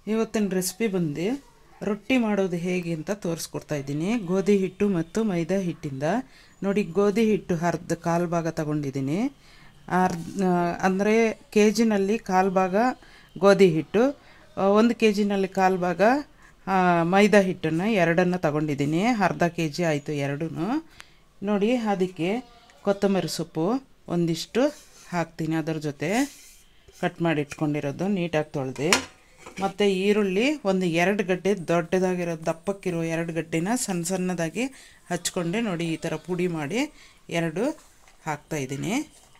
ಇವತ್ತಿನ ರೆಸಿಪಿ ಬಂದು ರೊಟ್ಟಿ ಮಾಡೋದು ಹೇಗೆ ಅಂತ ತೋರಿಸ್ಕೊಡ್ತಾ ಇದ್ದೀನಿ ಗೋಧಿ ಹಿಟ್ಟು ಮತ್ತು ಮೈದಾ ಹಿಟ್ಟಿಂದ ನೋಡಿ ಗೋಧಿ ಹಿಟ್ಟು ಅರ್ಧ ಕಾಲು ಭಾಗ ತಗೊಂಡಿದ್ದೀನಿ ಅರ್ಧ ಅಂದರೆ ಕೆ ಜಿನಲ್ಲಿ ಕಾಲು ಭಾಗ ಗೋಧಿ ಹಿಟ್ಟು ಆ, ಒಂದು ಕೆ ಜಿನಲ್ಲಿ ಕಾಲು ಭಾಗ ಆ, ಮೈದಾ ಹಿಟ್ಟನ್ನು ಎರಡನ್ನು ತಗೊಂಡಿದ್ದೀನಿ ಅರ್ಧ ಕೆ ಜಿ ಆಯಿತು ಎರಡೂ ನೋಡಿ ಅದಕ್ಕೆ ಕೊತ್ತಂಬರಿ ಸೊಪ್ಪು ಒಂದಿಷ್ಟು ಹಾಕ್ತೀನಿ ಅದರ ಜೊತೆ ಕಟ್ ಮಾಡಿ ಇಟ್ಕೊಂಡಿರೋದು ನೀಟಾಗಿ ತೊಳೆದು ಮತ್ತು ಈರುಳ್ಳಿ ಒಂದು ಎರಡು ಗಡ್ಡೆ ದೊಡ್ಡದಾಗಿರೋ ದಪ್ಪಕ್ಕಿರೋ ಎರಡು ಗಡ್ಡೆನ ಸಣ್ಣ ಸಣ್ಣದಾಗಿ ಹಚ್ಕೊಂಡೆ ನೋಡಿ ಈ ಥರ ಪುಡಿ ಮಾಡಿ ಎರಡು ಹಾಕ್ತಾಯಿದ್ದೀನಿ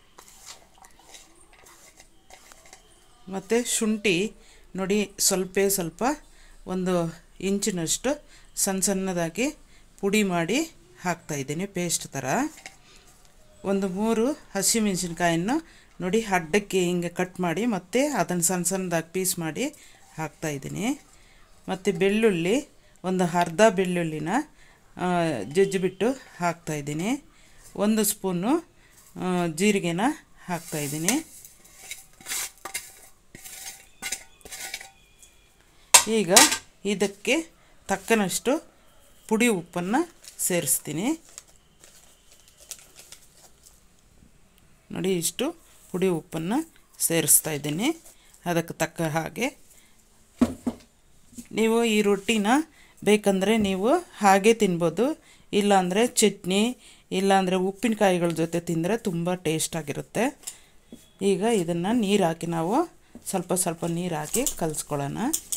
ಮತ್ತು ಶುಂಠಿ ನೋಡಿ ಸ್ವಲ್ಪ ಸ್ವಲ್ಪ ಒಂದು ಇಂಚಿನಷ್ಟು ಸಣ್ಣ ಸಣ್ಣದಾಗಿ ಪುಡಿ ಮಾಡಿ ಹಾಕ್ತಾಯಿದ್ದೀನಿ ಪೇಸ್ಟ್ ಥರ ಒಂದು ಮೂರು ಹಸಿಮೆಣಸಿನ್ಕಾಯನ್ನು ನೋಡಿ ಅಡ್ಡಕ್ಕೆ ಹಿಂಗೆ ಕಟ್ ಮಾಡಿ ಮತ್ತು ಅದನ್ನು ಸಣ್ಣ ಸಣ್ಣದಾಗಿ ಪೀಸ್ ಮಾಡಿ ಹಾಕ್ತಾಯಿದ್ದೀನಿ ಮತ್ತು ಬೆಳ್ಳುಳ್ಳಿ ಒಂದು ಅರ್ಧ ಬೆಳ್ಳುಳ್ಳಿನ ಆ, ಜಜ್ಜಿಬಿಟ್ಟು ಹಾಕ್ತಾಯಿದ್ದೀನಿ ಒಂದು ಸ್ಪೂನು ಆ, ಜೀರಿಗೆನ ಹಾಕ್ತಾಯಿದ್ದೀನಿ ಈಗ ಇದಕ್ಕೆ ತಕ್ಕನಷ್ಟು ಪುಡಿ ಉಪ್ಪನ್ನು ಸೇರಿಸ್ತೀನಿ ನೋಡಿ ಇಷ್ಟು ಪುಡಿ ಉಪ್ಪನ್ನು ಸೇರಿಸ್ತಾ ಇದ್ದೀನಿ ಅದಕ್ಕೆ ತಕ್ಕ ಹಾಗೆ ನೀವು ಈ ರೊಟ್ಟಿನ ಬೇಕಂದರೆ ನೀವು ಹಾಗೆ ತಿನ್ಬೋದು ಇಲ್ಲಾಂದರೆ ಚಟ್ನಿ ಇಲ್ಲಾಂದರೆ ಉಪ್ಪಿನಕಾಯಿಗಳ ಜೊತೆ ತಿಂದರೆ ತುಂಬ ಟೇಸ್ಟಾಗಿರುತ್ತೆ ಈಗ ಇದನ್ನು ನೀರು ಹಾಕಿ ನಾವು ಸ್ವಲ್ಪ ಸ್ವಲ್ಪ ನೀರು ಹಾಕಿ ಕಲಿಸ್ಕೊಳ್ಳೋಣ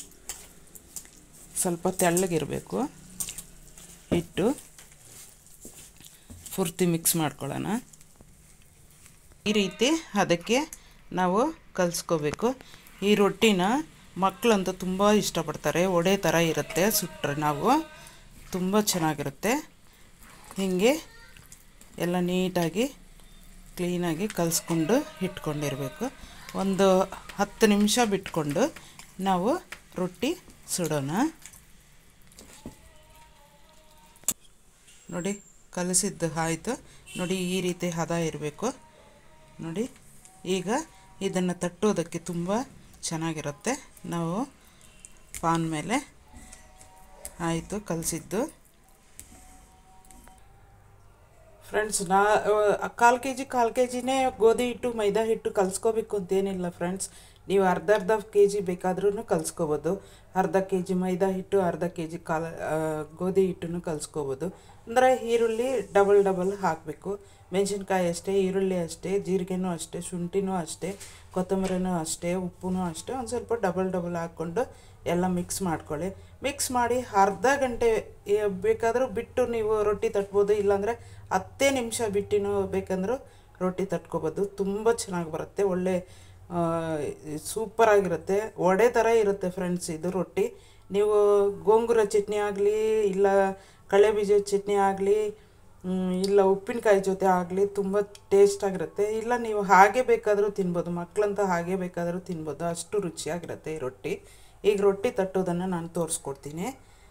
ಸ್ವಲ್ಪ ತೆಳ್ಳಗಿರಬೇಕು ಹಿಟ್ಟು ಪೂರ್ತಿ ಮಿಕ್ಸ್ ಮಾಡ್ಕೊಳ್ಳೋಣ ಈ ರೀತಿ ಅದಕ್ಕೆ ನಾವು ಕಲಿಸ್ಕೋಬೇಕು ಈ ರೊಟ್ಟಿನ ಮಕ್ಕಳಂತೂ ತುಂಬ ಇಷ್ಟಪಡ್ತಾರೆ ಒಡೆ ಥರ ಇರುತ್ತೆ ಸುಟ್ಟರೆ ನಾವು ತುಂಬ ಚೆನ್ನಾಗಿರುತ್ತೆ ಹೀಗೆ ಎಲ್ಲ ನೀಟಾಗಿ ಕ್ಲೀನಾಗಿ ಕಲಿಸ್ಕೊಂಡು ಇಟ್ಕೊಂಡಿರಬೇಕು ಒಂದು ಹತ್ತು ನಿಮಿಷ ಬಿಟ್ಕೊಂಡು ನಾವು ರೊಟ್ಟಿ ಸುಡೋಣ ನೋಡಿ ಕಲಸಿದ್ದು ಆಯಿತು ನೋಡಿ ಈ ರೀತಿ ಹದ ಇರಬೇಕು ನೋಡಿ ಈಗ ಇದನ್ನು ತಟ್ಟೋದಕ್ಕೆ ತುಂಬ ಚೆನ್ನಾಗಿರುತ್ತೆ ನಾವು ಪಾನ್ ಮೇಲೆ ಆಯಿತು ಕಲಸಿದ್ದು ಫ್ರೆಂಡ್ಸ್ ನಾ ಕಾಲು ಕೆ ಜಿ ಕಾಲು ಕೆ ಜಿನೇ ಗೋಧಿ ಹಿಟ್ಟು ಮೈದಾ ಹಿಟ್ಟು ಕಲಿಸ್ಕೋಬೇಕು ಅಂತೇನಿಲ್ಲ ಫ್ರೆಂಡ್ಸ್ ನೀವು ಅರ್ಧ ಅರ್ಧ ಕೆ ಜಿ ಬೇಕಾದ್ರೂ ಕಲಿಸ್ಕೋಬೋದು ಅರ್ಧ ಕೆ ಜಿ ಮೈದಾ ಹಿಟ್ಟು ಅರ್ಧ ಕೆ ಜಿ ಕಾಲ ಆ, ಗೋಧಿ ಹಿಟ್ಟನ್ನು ಕಲಿಸ್ಕೋಬೋದು ಅಂದರೆ ಈರುಳ್ಳಿ ಡಬಲ್ ಡಬಲ್ ಹಾಕಬೇಕು ಮೆಣಸಿನ್ಕಾಯಿ ಅಷ್ಟೇ ಈರುಳ್ಳಿ ಅಷ್ಟೇ ಜೀರಿಗೆನೂ ಅಷ್ಟೇ ಶುಂಠಿನೂ ಅಷ್ಟೇ ಕೊತ್ತಂಬರಿನೂ ಅಷ್ಟೇ ಉಪ್ಪು ಅಷ್ಟೇ ಒಂದು ಸ್ವಲ್ಪ ಡಬಲ್ ಡಬಲ್ ಹಾಕ್ಕೊಂಡು ಎಲ್ಲ ಮಿಕ್ಸ್ ಮಾಡ್ಕೊಳ್ಳಿ ಮಿಕ್ಸ್ ಮಾಡಿ ಅರ್ಧ ಗಂಟೆ ಏ- ಬೇಕಾದರೂ ಬಿಟ್ಟು ನೀವು ರೊಟ್ಟಿ ತಟ್ಬೋದು ಇಲ್ಲಾಂದರೆ ಹತ್ತೇ ನಿಮಿಷ ಬಿಟ್ಟಿನೂ ಬೇಕಂದ್ರೂ ರೊಟ್ಟಿ ತಟ್ಕೋಬೋದು ತುಂಬ ಚೆನ್ನಾಗಿ ಬರುತ್ತೆ ಒಳ್ಳೆ ಸೂಪರಾಗಿರುತ್ತೆ ವಡೆ ಥರ ಇರುತ್ತೆ ಫ್ರೆಂಡ್ಸ್ ಇದು ರೊಟ್ಟಿ ನೀವು ಗೋಂಗೂರ ಚಟ್ನಿ ಆಗಲಿ ಇಲ್ಲ ಕಳೆ ಬೀಜದ ಚಟ್ನಿ ಆಗಲಿ ಇಲ್ಲ ಉಪ್ಪಿನಕಾಯಿ ಜೊತೆ ಆಗಲಿ ತುಂಬ ಟೇಸ್ಟಾಗಿರುತ್ತೆ ಇಲ್ಲ ನೀವು ಹಾಗೆ ಬೇಕಾದರೂ ತಿನ್ಬೋದು ಮಕ್ಕಳಂತ ಹಾಗೆ ಬೇಕಾದರೂ ತಿನ್ಬೋದು ಅಷ್ಟು ರುಚಿಯಾಗಿರುತ್ತೆ ಈ ರೊಟ್ಟಿ ಈಗ ರೊಟ್ಟಿ ತಟ್ಟೋದನ್ನು ನಾನು ತೋರಿಸ್ಕೊಡ್ತೀನಿ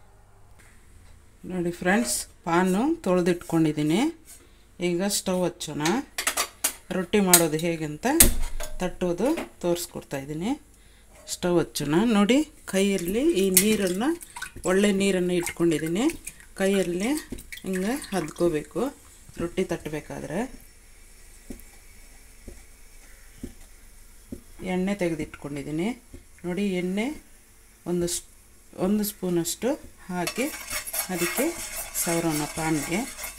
ನೋಡಿ ಫ್ರೆಂಡ್ಸ್ ಪಾನು ತೊಳೆದಿಟ್ಕೊಂಡಿದ್ದೀನಿ ಈಗ ಸ್ಟವ್ ಹಚ್ಚೋಣ ರೊಟ್ಟಿ ಮಾಡೋದು ಹೇಗಂತ ತಟ್ಟೋದು ತೋರಿಸ್ಕೊಡ್ತಾ ಇದ್ದೀನಿ ಸ್ಟವ್ ಹಚ್ಚೋಣ ನೋಡಿ ಕೈಯಲ್ಲಿ ಈ ನೀರನ್ನು ಒಳ್ಳೆ ನೀರನ್ನು ಇಟ್ಕೊಂಡಿದ್ದೀನಿ ಕೈಯಲ್ಲಿ ಹಿಂಗೆ ಹದ್ಕೋಬೇಕು ರೊಟ್ಟಿ ತಟ್ಟಬೇಕಾದ್ರೆ ಎಣ್ಣೆ ತೆಗೆದಿಟ್ಕೊಂಡಿದ್ದೀನಿ ನೋಡಿ ಎಣ್ಣೆ ಒಂದು ಸ್ ಒಂದು ಸ್ಪೂನಷ್ಟು ಹಾಕಿ ಅದಕ್ಕೆ ಸವರೋಣ ಪಾನ್ಗೆ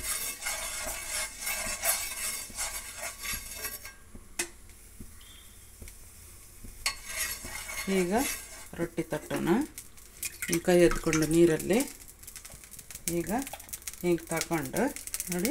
ಈಗ ರೊಟ್ಟಿ ತಟ್ಟೋಣ ಈ ಕೈ ಎತ್ಕೊಂಡು ನೀರಲ್ಲಿ ಈಗ ಹಿಂಗೆ ತಗೊಂಡು ನೋಡಿ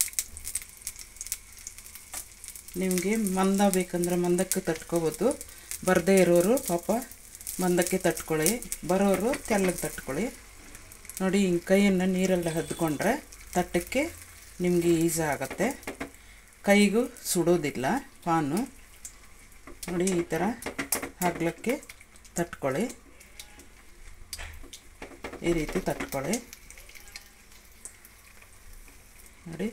ನಿಮಗೆ ಮಂದ ಬೇಕಂದ್ರೆ ಮಂದಕ್ಕೆ ತಟ್ಕೋಬೋದು ಬರದೇ ಇರೋರು ಪಾಪ ಮಂದಕ್ಕೆ ತಟ್ಕೊಳ್ಳಿ ಬರೋರು ತೆಳ್ಳಗೆ ತಟ್ಕೊಳ್ಳಿ ನೋಡಿ ಹಿಂಗೆ ಕೈಯನ್ನು ನೀರಲ್ಲಿ ಹದ್ಕೊಂಡ್ರೆ ತಟ್ಟಕ್ಕೆ ನಿಮಗೆ ಈಸಿ ಆಗುತ್ತೆ ಕೈಗೂ ಸುಡೋದಿಲ್ಲ ಪಾನು ನೋಡಿ ಈ ಥರ ಹಾಕ್ಲಿಕ್ಕೆ ತಟ್ಕೊಳ್ಳಿ ಈ ರೀತಿ ತಟ್ಕೊಳ್ಳಿ ನೋಡಿ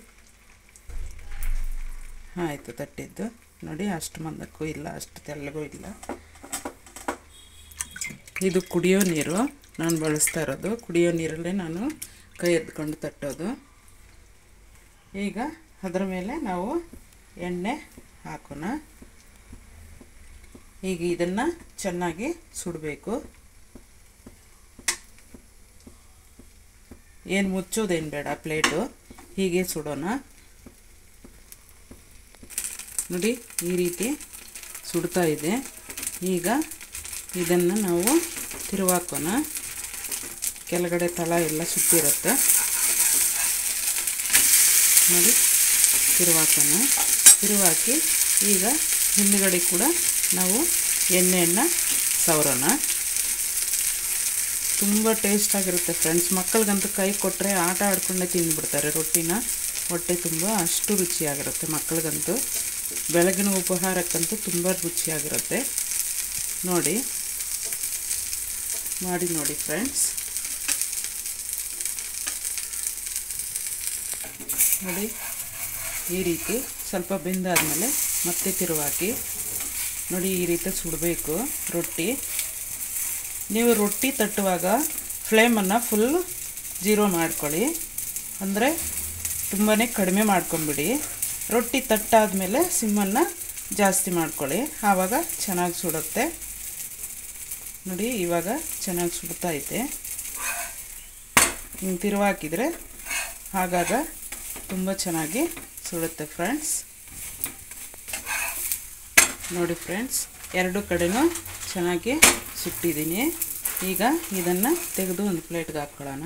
ಆಯಿತು ತಟ್ಟಿದ್ದು ನೋಡಿ ಅಷ್ಟು ಮಂದಕ್ಕೂ ಇಲ್ಲ ಅಷ್ಟು ತೆಳ್ಳಗೂ ಇಲ್ಲ ಇದು ಕುಡಿಯೋ ನೀರು ನಾನು ಬಳಸ್ತಾ ಇರೋದು ಕುಡಿಯೋ ನೀರಲ್ಲೇ ನಾನು ಕೈ ಎತ್ಕೊಂಡು ತಟ್ಟೋದು ಈಗ ಅದರ ಮೇಲೆ ನಾವು ಎಣ್ಣೆ ಹಾಕೋಣ ಈಗ ಇದನ್ನು ಚೆನ್ನಾಗಿ ಸುಡಬೇಕು ಏನು ಮುಚ್ಚೋದೇನು ಬೇಡ ಪ್ಲೇಟು ಹೀಗೆ ಸುಡೋಣ ನೋಡಿ ಈ ರೀತಿ ಸುಡ್ತಾ ಇದೆ ಈಗ ಇದನ್ನು ನಾವು ತಿರುವಾಕೋಣ ಕೆಳಗಡೆ ತಳ ಎಲ್ಲ ಸುಟ್ಟಿರುತ್ತೆ ನೋಡಿ ತಿರುವಾಕೋಣ ತಿರುವಾಕಿ ಈಗ ಹಿಂದುಗಡೆ ಕೂಡ ನಾವು ಎಣ್ಣೆಯನ್ನು ಸವರೋಣ ತುಂಬ ಟೇಸ್ಟಾಗಿರುತ್ತೆ ಫ್ರೆಂಡ್ಸ್ ಮಕ್ಕಳಿಗಂತೂ ಕೈ ಕೊಟ್ಟರೆ ಆಟ ಆಡ್ಕೊಂಡೇ ತಿಂದುಬಿಡ್ತಾರೆ ರೊಟ್ಟಿನ ಹೊಟ್ಟೆ ತುಂಬ ಅಷ್ಟು ರುಚಿಯಾಗಿರುತ್ತೆ ಮಕ್ಕಳಿಗಂತೂ ಬೆಳಗಿನ ಉಪಹಾರಕ್ಕಂತೂ ತುಂಬ ರುಚಿಯಾಗಿರುತ್ತೆ ನೋಡಿ ಮಾಡಿ ನೋಡಿ ಫ್ರೆಂಡ್ಸ್ ನೋಡಿ ಈ ರೀತಿ ಸ್ವಲ್ಪ ಬೆಂದಾದಮೇಲೆ ಮತ್ತೆ ತಿರುವಾಕಿ ನೋಡಿ ಈ ರೀತಿ ಸುಡಬೇಕು ರೊಟ್ಟಿ ನೀವು ರೊಟ್ಟಿ ತಟ್ಟುವಾಗ ಫ್ಲೇಮನ್ನು ಫುಲ್ ಜೀರೋ ಮಾಡ್ಕೊಳ್ಳಿ ಅಂದರೆ ತುಂಬಾ ಕಡಿಮೆ ಮಾಡ್ಕೊಂಬಿಡಿ ರೊಟ್ಟಿ ತಟ್ಟಾದಮೇಲೆ ಸಿಮ್ಮನ್ನು ಜಾಸ್ತಿ ಮಾಡ್ಕೊಳ್ಳಿ ಆವಾಗ ಚೆನ್ನಾಗಿ ಸುಡುತ್ತೆ ನೋಡಿ ಇವಾಗ ಚೆನ್ನಾಗಿ ಸುಡ್ತಾ ಐತೆ ಹಿಂಗೆ ತಿರುವಾಕಿದರೆ ಆಗಾಗ ತುಂಬ ಚೆನ್ನಾಗಿ ಸುಡುತ್ತೆ ಫ್ರೆಂಡ್ಸ್ ನೋಡಿ ಫ್ರೆಂಡ್ಸ್ ಎರಡು ಕಡೆನೂ ಚೆನ್ನಾಗಿ ಸುಟ್ಟಿದ್ದೀನಿ ಈಗ ಇದನ್ನು ತೆಗೆದು ಒಂದು ಪ್ಲೇಟ್ಗೆ ಹಾಕ್ಕೊಳ್ಳೋಣ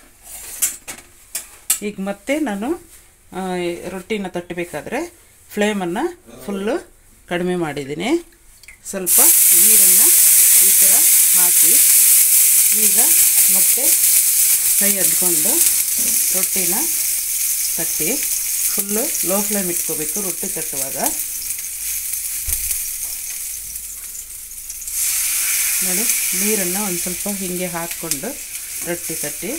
ಈಗ ಮತ್ತೆ ನಾನು ಆ, ರೊಟ್ಟಿನ ತಟ್ಟಬೇಕಾದ್ರೆ ಫ್ಲೇಮನ್ನು ಫುಲ್ಲು ಕಡಿಮೆ ಮಾಡಿದ್ದೀನಿ ಸ್ವಲ್ಪ ನೀರನ್ನು ಈ ಥರ ಹಾಕಿ ಈಗ ಮತ್ತೆ ಕೈ ಅದ್ಕೊಂಡು ರೊಟ್ಟಿನ ತಟ್ಟಿ ಫುಲ್ಲು ಲೋ ಫ್ಲೇಮ್ ಇಟ್ಕೋಬೇಕು ರೊಟ್ಟಿ ತಟ್ಟುವಾಗ ನೋಡಿ ನೀರನ್ನು ಒಂದು ಸ್ವಲ್ಪ ಹೀಗೆ ಹಾಕ್ಕೊಂಡು ರೊಟ್ಟಿ ತಟ್ಟಿ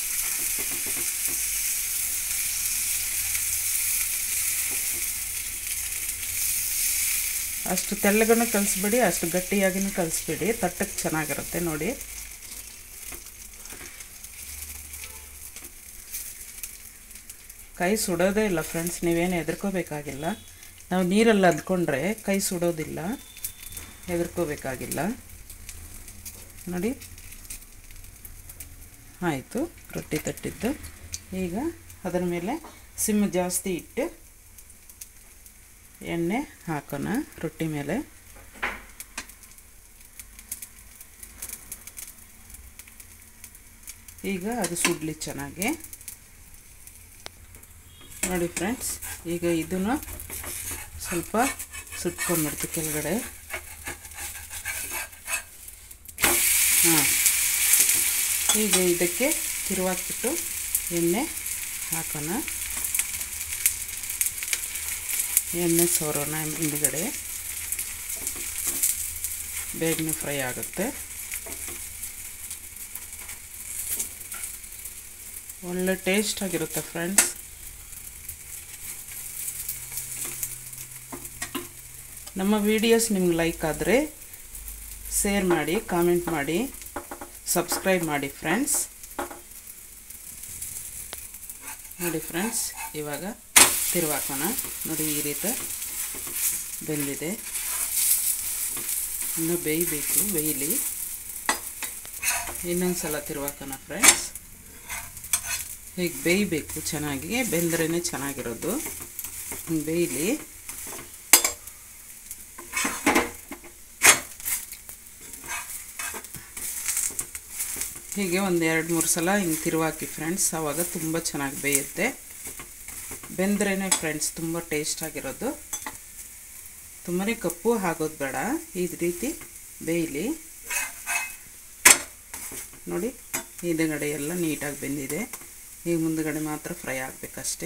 ಅಷ್ಟು ತೆಳ್ಳಗನ್ನು ಕಲಿಸ್ಬೇಡಿ ಅಷ್ಟು ಗಟ್ಟಿಯಾಗಿನೂ ಕಲಿಸ್ಬೇಡಿ ತಟ್ಟಕ್ಕೆ ಚೆನ್ನಾಗಿರುತ್ತೆ ನೋಡಿ ಕೈ ಸುಡೋದೇ ಇಲ್ಲ ಫ್ರೆಂಡ್ಸ್ ನೀವೇನು ಹೆದರ್ಕೋಬೇಕಾಗಿಲ್ಲ ನಾವು ನೀರಲ್ಲಿ ಅದ್ಕೊಂಡ್ರೆ ಕೈ ಸುಡೋದಿಲ್ಲ ಹೆದರ್ಕೋಬೇಕಾಗಿಲ್ಲ ನೋಡಿ ಆಯಿತು ರೊಟ್ಟಿ ತಟ್ಟಿದ್ದು ಈಗ ಅದರ ಮೇಲೆ ಸಿಮ್ ಜಾಸ್ತಿ ಇಟ್ಟು ಎಣ್ಣೆ ಹಾಕೋಣ ರೊಟ್ಟಿ ಮೇಲೆ ಈಗ ಅದು ಸುಡಲಿ ಚೆನ್ನಾಗಿ ನೋಡಿ ಫ್ರೆಂಡ್ಸ್ ಈಗ ಇದನ್ನು ಸ್ವಲ್ಪ ಸುಟ್ಕೊಂಡ್ಬಿಡ್ತು ಕೆಳಗಡೆ ಹಾಂ ಈಗ ಇದಕ್ಕೆ ತಿರುವಾಕ್ಬಿಟ್ಟು ಎಣ್ಣೆ ಹಾಕೋಣ ಎಣ್ಣೆ ಸೋರೋಣ ಹಿಂದುಗಡೆ ಬೇಗನೆ ಫ್ರೈ ಆಗುತ್ತೆ ಒಳ್ಳೆ ಟೇಸ್ಟ್ ಆಗಿರುತ್ತೆ ಫ್ರೆಂಡ್ಸ್ ನಮ್ಮ ವಿಡಿಯೋಸ್ ನಿಮ್ಗೆ ಲೈಕ್ ಆದರೆ ಶೇರ್ ಮಾಡಿ ಕಾಮೆಂಟ್ ಮಾಡಿ ಸಬ್ಸ್ಕ್ರೈಬ್ ಮಾಡಿ ಫ್ರೆಂಡ್ಸ್ ನೋಡಿ ಫ್ರೆಂಡ್ಸ್ ಇವಾಗ ತಿರುವಾಕೋಣ ನೋಡಿ ಈ ರೀತಿ ಬೆಂದಿದೆ ಇನ್ನು ಬೇಯಬೇಕು ಬೇಯಲಿ ಇನ್ನೊಂದು ಸಲ ತಿರುವಾಕೋಣ ಫ್ರೆಂಡ್ಸ್ ಹೀಗೆ ಬೇಯಬೇಕು ಚೆನ್ನಾಗಿ ಬೆಂದ್ರೇ ಚೆನ್ನಾಗಿರೋದು ಹಿಂಗೆ ಬೇಯಲಿ ಹೀಗೆ ಒಂದು ಎರಡು ಮೂರು ಸಲ ಹಿಂಗೆ ತಿರುವಾಕಿ ಫ್ರೆಂಡ್ಸ್ ಆವಾಗ ತುಂಬ ಚೆನ್ನಾಗಿ ಬೇಯುತ್ತೆ ಬೆಂದ್ರೇ ಫ್ರೆಂಡ್ಸ್ ತುಂಬ ಟೇಸ್ಟ್ ಆಗಿರೋದು ತುಂಬಾ ಕಪ್ಪು ಆಗೋದು ಬೇಡ ಈ ರೀತಿ ಬೇಯಲಿ ನೋಡಿ ಹಿಂದುಗಡೆ ಎಲ್ಲ ನೀಟಾಗಿ ಬೆಂದಿದೆ ಈಗ ಮುಂದುಗಡೆ ಮಾತ್ರ ಫ್ರೈ ಆಗಬೇಕಷ್ಟೇ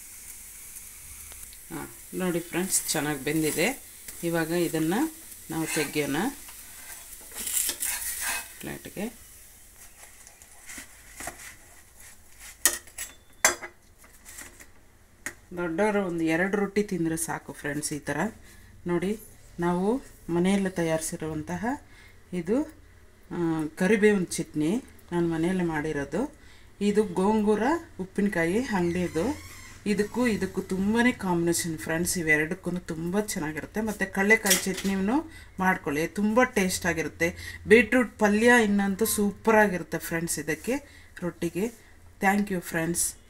ಹಾಂ ನೋಡಿ ಫ್ರೆಂಡ್ಸ್ ಚೆನ್ನಾಗಿ ಬೆಂದಿದೆ ಇವಾಗ ಇದನ್ನು ನಾವು ತೆಗಿಯೋಣ ಪ್ಲೇಟ್ಗೆ ದೊಡ್ಡವರು ಒಂದು ಎರಡು ರೊಟ್ಟಿ ತಿಂದರೆ ಸಾಕು ಫ್ರೆಂಡ್ಸ್ ಈ ಥರ ನೋಡಿ ನಾವು ಮನೆಯಲ್ಲೇ ತಯಾರಿಸಿರುವಂತಹ ಇದು ಆ, ಕರಿಬೇವಿನ ಚಟ್ನಿ ನಾನು ಮನೆಯಲ್ಲೇ ಮಾಡಿರೋದು ಇದು ಗೋಂಗೂರ ಉಪ್ಪಿನಕಾಯಿ ಅಂಗಡಿದು ಇದಕ್ಕೂ ಇದಕ್ಕೂ ತುಂಬಾ ಕಾಂಬಿನೇಷನ್ ಫ್ರೆಂಡ್ಸ್ ಇವೆರಡಕ್ಕೂ ತುಂಬ ಚೆನ್ನಾಗಿರುತ್ತೆ ಮತ್ತು ಕಡಲೆಕಾಯಿ ಚಟ್ನಿನೂ ಮಾಡ್ಕೊಳ್ಳಿ ತುಂಬ ಟೇಸ್ಟ್ ಆಗಿರುತ್ತೆ ಬೀಟ್ರೂಟ್ ಪಲ್ಯ ಇನ್ನಂತೂ ಸೂಪರಾಗಿರುತ್ತೆ ಫ್ರೆಂಡ್ಸ್ ಇದಕ್ಕೆ ರೊಟ್ಟಿಗೆ ಥ್ಯಾಂಕ್ ಯು ಫ್ರೆಂಡ್ಸ್